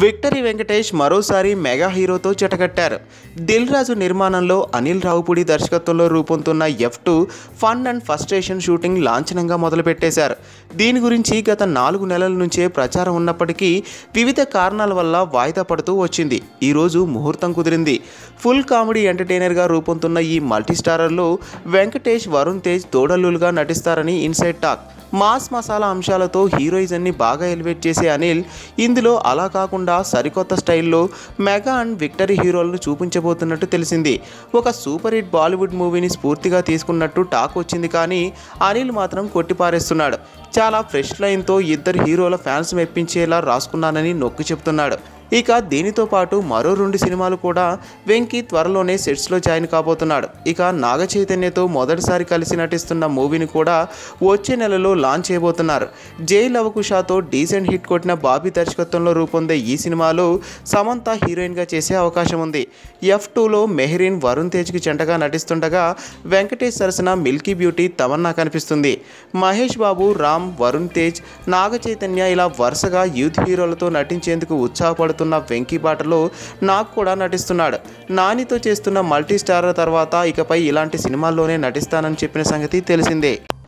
victory Venkatesh మరోసారి mega హీరోతో జటకట్టారు దిల్ రాజు నిర్మాణంలో అనిల్ రావుపూడి దర్శకత్వంలో రూపొందుతున్న F two fun and frustration shooting లాంఛనంగా మొదలుపెట్టేశారు దీని గురించి గత నాలుగు నెలల నుంచే ప్రచారం ఉన్నప్పటికీ వివిధ కారణాల వల్ల వాయిదా పడుతూ వచ్చింది ఈరోజు ముహూర్తం కుదిరింది ఫుల్ కామెడీ ఎంటర్టైనర్గా రూపొందుతున్న ఈ మల్టీస్టారర్లో వెంకటేష్ వరుణ్ తేజ్ తోడల్లులుగా నటిస్తారని ఇన్సైడ్ టాక్ మాస్ మసాలా అంశాలతో హీరోయిజన్ని బాగా ఎలివేట్ చేసే అనిల్ ఇందులో అలా కాకుండా సరికొత్త స్టైల్లో మెగా అండ్ విక్టరీ హీరోలను చూపించబోతున్నట్టు తెలిసింది ఒక సూపర్ హిట్ బాలీవుడ్ మూవీని స్ఫూర్తిగా తీసుకున్నట్టు టాక్ వచ్చింది కానీ అనిల్ మాత్రం కొట్టిపారేస్తున్నాడు చాలా ఫ్రెష్ లైన్తో ఇద్దరు హీరోల ఫ్యాన్స్ మెప్పించేలా రాసుకున్నానని నొక్కి చెప్తున్నాడు ఇక దీనితో పాటు మరో రెండు సినిమాలు కూడా వెంకీ త్వరలోనే సెట్స్లో జాయిన్ కాబోతున్నాడు ఇక నాగ చైతన్యతో మొదటిసారి కలిసి నటిస్తున్న మూవీని కూడా వచ్చే నెలలో లాంచ్ చేయబోతున్నారు జై లవకుషాతో డీసెంట్ హిట్ కొట్టిన బాబీ దర్శకత్వంలో రూపొందే ఈ సినిమాలో సమంత హీరోయిన్గా చేసే అవకాశం ఉంది ఎఫ్ టూలో మెహరీన్ వరుణ్ తేజ్కి జంటగా నటిస్తుండగా వెంకటేష్ సరసన మిల్కీ బ్యూటీ తమన్నా కనిపిస్తుంది మహేష్ బాబు రామ్ వరుణ్ తేజ్ నాగ చైతన్య ఇలా వరుసగా యూత్ హీరోలతో నటించేందుకు ఉత్సాహపడుతున్న వెంకీ బాటలో నాకు కూడా నటిస్తున్నాడు నానితో చేస్తున్న మల్టీ స్టార్ తర్వాత ఇకపై ఇలాంటి సినిమాల్లోనే నటిస్తానని చెప్పిన సంగతి తెలిసిందే